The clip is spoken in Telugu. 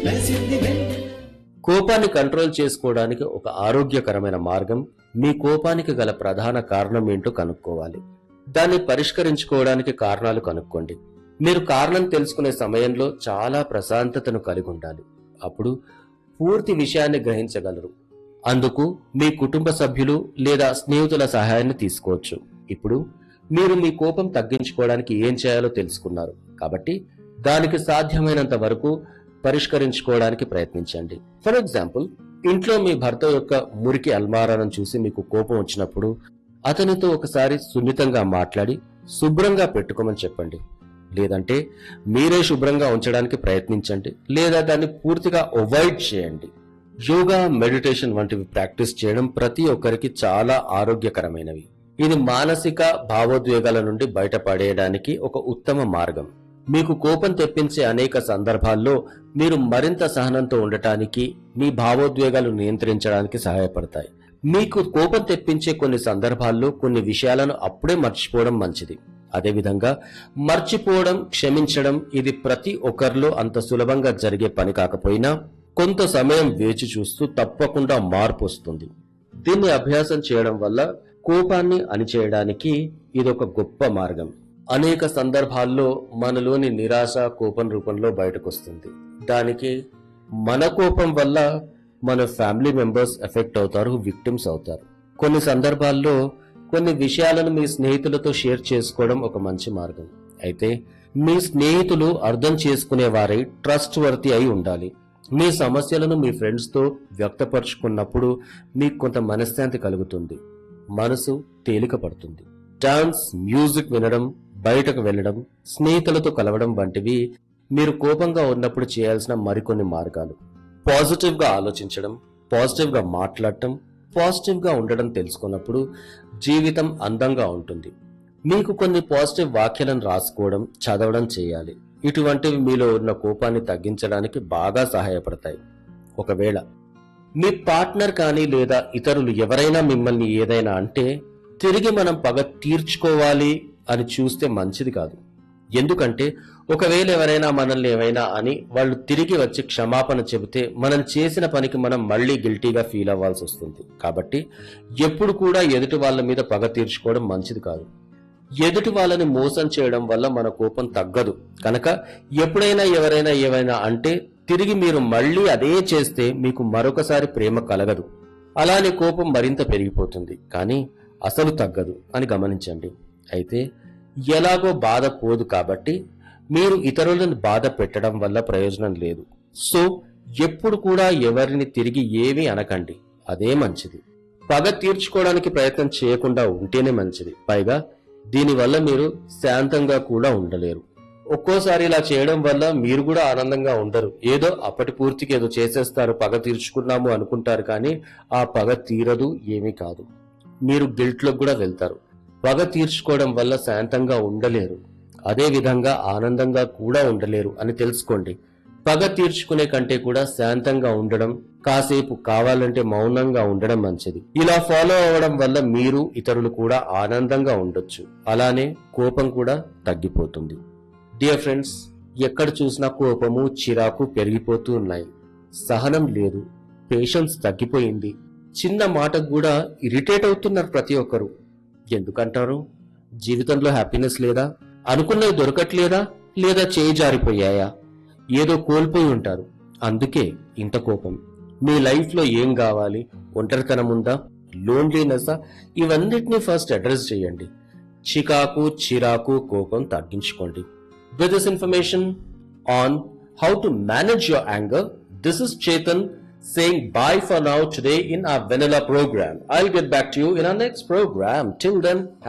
మెరిసింది వెన్నెల కోపాన్ని కంట్రోల్ చేసుకోవడానికి ఒక ఆరోగ్యకరమైన మార్గం మీ కోపానికి గల ప్రధాన కారణం ఏంటో కనుక్కోవాలి దాన్ని పరిష్కరించుకోవడానికి కారణాలు కనుక్కోండి మీరు కారణం తెలుసుకునే సమయంలో చాలా ప్రశాంతతను కలిగి ఉండాలి అప్పుడు పూర్తి విషయాన్ని గ్రహించగలరు అందుకు మీ కుటుంబ సభ్యులు లేదా స్నేహితుల సహాయాన్ని తీసుకోవచ్చు ఇప్పుడు మీరు మీ కోపం తగ్గించుకోవడానికి ఏం చేయాలో తెలుసుకున్నారు కాబట్టి దానికి సాధ్యమైనంత వరకు పరిష్కరించుకోవడానికి ప్రయత్నించండి ఫర్ ఎగ్జాంపుల్ ఇంట్లో మీ భర్త యొక్క మురికి అల్మారాలను చూసి మీకు కోపం వచ్చినప్పుడు అతనితో ఒకసారి సున్నితంగా మాట్లాడి శుభ్రంగా పెట్టుకోమని చెప్పండి లేదంటే మీరే శుభ్రంగా ఉంచడానికి ప్రయత్నించండి లేదా దాన్ని పూర్తిగా అవాయిడ్ చేయండి యోగా మెడిటేషన్ వంటివి ప్రాక్టీస్ చేయడం ప్రతి ఒక్కరికి చాలా ఆరోగ్యకరమైనవి ఇది మానసిక భావోద్వేగాల నుండి బయటపడేయడానికి ఒక ఉత్తమ మార్గం మీకు కోపం తెప్పించే అనేక సందర్భాల్లో మీరు మరింత సహనంతో ఉండటానికి మీ భావోద్వేగాలు నియంత్రించడానికి సహాయపడతాయి మీకు కోపం తెప్పించే కొన్ని సందర్భాల్లో కొన్ని విషయాలను అప్పుడే మర్చిపోవడం మంచిది అదేవిధంగా మర్చిపోవడం క్షమించడం ఇది ప్రతి ఒక్కరిలో అంత సులభంగా జరిగే పని కాకపోయినా కొంత సమయం వేచి చూస్తూ తప్పకుండా మార్పు వస్తుంది దీన్ని అభ్యాసం చేయడం వల్ల కోపాన్ని అణిచేయడానికి ఇదొక గొప్ప మార్గం అనేక సందర్భాల్లో మనలోని నిరాశ కోపం రూపంలో బయటకు వస్తుంది దానికి మన కోపం వల్ల మన ఫ్యామిలీ మెంబర్స్ ఎఫెక్ట్ అవుతారు విక్టిమ్స్ అవుతారు కొన్ని సందర్భాల్లో కొన్ని విషయాలను మీ స్నేహితులతో షేర్ చేసుకోవడం ఒక మంచి మార్గం అయితే మీ స్నేహితులు అర్థం చేసుకునే వారై ట్రస్ట్ వర్తి అయి ఉండాలి మీ సమస్యలను మీ ఫ్రెండ్స్ తో వ్యక్తపరుచుకున్నప్పుడు మీకు కొంత మనశ్శాంతి కలుగుతుంది మనసు తేలిక పడుతుంది డాన్స్ మ్యూజిక్ వినడం బయటకు వెళ్ళడం స్నేహితులతో కలవడం వంటివి మీరు కోపంగా ఉన్నప్పుడు చేయాల్సిన మరికొన్ని మార్గాలు పాజిటివ్ గా ఆలోచించడం పాజిటివ్ గా మాట్లాడటం పాజిటివ్ గా ఉండడం తెలుసుకున్నప్పుడు జీవితం అందంగా ఉంటుంది మీకు కొన్ని పాజిటివ్ వాక్యాలను రాసుకోవడం చదవడం చేయాలి ఇటువంటివి మీలో ఉన్న కోపాన్ని తగ్గించడానికి బాగా సహాయపడతాయి ఒకవేళ మీ పార్ట్నర్ కానీ లేదా ఇతరులు ఎవరైనా మిమ్మల్ని ఏదైనా అంటే తిరిగి మనం పగ తీర్చుకోవాలి అని చూస్తే మంచిది కాదు ఎందుకంటే ఒకవేళ ఎవరైనా మనల్ని ఏమైనా అని వాళ్ళు తిరిగి వచ్చి క్షమాపణ చెబితే మనం చేసిన పనికి మనం మళ్ళీ గిల్టీగా ఫీల్ అవ్వాల్సి వస్తుంది కాబట్టి ఎప్పుడు కూడా ఎదుటి వాళ్ళ మీద పగ తీర్చుకోవడం మంచిది కాదు ఎదుటి వాళ్ళని మోసం చేయడం వల్ల మన కోపం తగ్గదు కనుక ఎప్పుడైనా ఎవరైనా ఏమైనా అంటే తిరిగి మీరు మళ్ళీ అదే చేస్తే మీకు మరొకసారి ప్రేమ కలగదు అలానే కోపం మరింత పెరిగిపోతుంది కానీ అసలు తగ్గదు అని గమనించండి అయితే ఎలాగో బాధ పోదు కాబట్టి మీరు ఇతరులను బాధ పెట్టడం వల్ల ప్రయోజనం లేదు సో ఎప్పుడు కూడా ఎవరిని తిరిగి ఏమీ అనకండి అదే మంచిది పగ తీర్చుకోవడానికి ప్రయత్నం చేయకుండా ఉంటేనే మంచిది పైగా దీనివల్ల మీరు శాంతంగా కూడా ఉండలేరు ఒక్కోసారి ఇలా చేయడం వల్ల మీరు కూడా ఆనందంగా ఉండరు ఏదో అప్పటి పూర్తికి ఏదో చేసేస్తారు పగ తీర్చుకున్నాము అనుకుంటారు కానీ ఆ పగ తీరదు ఏమీ కాదు మీరు గిల్ట్లోకి కూడా వెళ్తారు పగ తీర్చుకోవడం వల్ల శాంతంగా ఉండలేరు అదే విధంగా ఆనందంగా కూడా ఉండలేరు అని తెలుసుకోండి పగ తీర్చుకునే కంటే కూడా శాంతంగా ఉండడం కాసేపు కావాలంటే మౌనంగా ఉండడం మంచిది ఇలా ఫాలో అవ్వడం వల్ల మీరు ఇతరులు కూడా ఆనందంగా ఉండొచ్చు అలానే కోపం కూడా తగ్గిపోతుంది డియర్ ఫ్రెండ్స్ ఎక్కడ చూసినా కోపము చిరాకు పెరిగిపోతూ ఉన్నాయి సహనం లేదు పేషెన్స్ తగ్గిపోయింది చిన్న మాటకు కూడా ఇరిటేట్ అవుతున్నారు ప్రతి ఒక్కరు ఎందుకంటారు జీవితంలో హ్యాపీనెస్ లేదా అనుకున్నవి దొరకట్లేదా లేదా చేయి జారిపోయాయా ఏదో కోల్పోయి ఉంటారు అందుకే ఇంత కోపం మీ లైఫ్ లో ఏం కావాలి ఒంటరితనం ఉందా లోన్లీనెస్ ఇవన్నిటిని ఫస్ట్ అడ్రస్ చేయండి చికాకు చిరాకు కోపం తగ్గించుకోండి with this information on how to manage your anger this is Chetan saying bye for now today in our vanilla program. I'll get back to you in our next program. Till then,